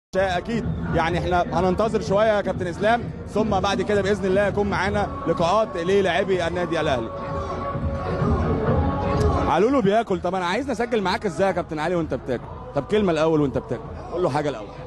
اكيد يعني احنا هننتظر شويه يا كابتن اسلام ثم بعد كده باذن الله يكون معانا لقاءات للاعبي النادي الاهلي علولو بياكل طب انا عايز نسجل معاك ازاي يا كابتن علي وانت بتاكل طب كلمه الاول وانت بتاكل قول له حاجه الاول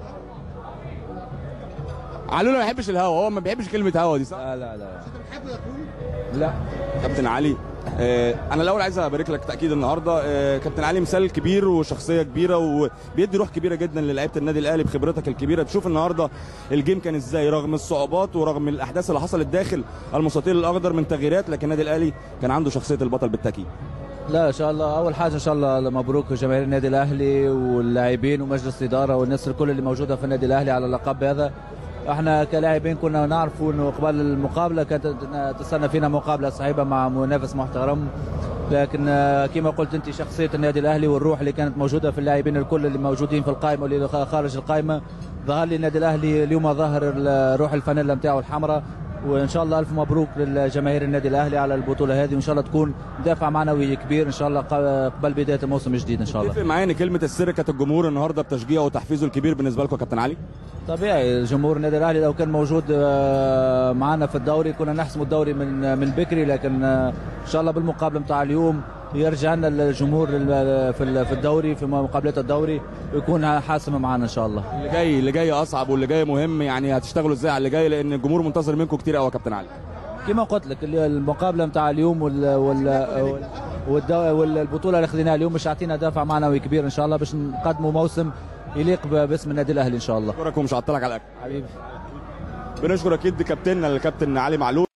علولو ما بيحبش الهوا هو ما بيحبش كلمه هوا دي صح لا لا لا لا كابتن علي آه، انا الاول عايز ابارك لك تاكيد النهارده آه، كابتن علي مثال كبير وشخصيه كبيره وبيدي روح كبيره جدا للعيبه النادي الاهلي بخبرتك الكبيره تشوف النهارده الجيم كان ازاي رغم الصعوبات ورغم الاحداث اللي حصلت داخل المستطيل الاخضر من تغييرات لكن النادي الاهلي كان عنده شخصيه البطل بالتاكيد لا ان شاء الله اول حاجه ان شاء الله مبروك جماهير النادي الاهلي واللاعبين ومجلس الاداره والناس الكل اللي موجوده في النادي الاهلي على اللقب هذا احنا كلاعبين كنا نعرفوا انه قبل المقابله كانت تستنى فينا مقابله صعيبه مع منافس محترم لكن آه، كما قلت انت شخصيه النادي الاهلي والروح اللي كانت موجوده في اللاعبين الكل اللي موجودين في القائمه واللي خارج القائمه ظهر لي النادي الاهلي اليوم ظهر ال- روح الفانيلا نتاعو الحمراء وان شاء الله الف مبروك للجماهير النادي الاهلي على البطوله هذه وان شاء الله تكون دافع معنوي كبير ان شاء الله ق- قبل بدايه الموسم الجديد ان شاء الله تتفق معايا ان كلمه السر كانت الجمهور النهارده بتشجيعه وتحفيزه الكبير بالنسبه لكم يا كابتن علي طبيعي جمهور النادي الاهلي لو كان موجود آه، معنا في الدوري كنا نحسم الدوري من من بكري لكن آه، ان شاء الله بالمقابله نتاع اليوم يرجع لنا الجمهور ال- في ال- في الدوري في مقابلات الدوري ويكون حاسم معنا ان شاء الله اللي جاي اللي جاي اصعب واللي جاي مهم يعني هتشتغلوا ازاي على اللي جاي لان الجمهور منتظر منكم كتير قوي يا كابتن علي كما قلت لك ال- المقابله نتاع اليوم وال وال والدو- والبطوله اللي خذيناها اليوم مش عطينا دافع معنوي كبير ان شاء الله باش نقدموا موسم يليق ب- باسم النادي الاهلي ان شاء الله اشكرك ومش هعطلك على الاكل حبيبي بنشكر اكيد كابتننا الكابتن علي معلول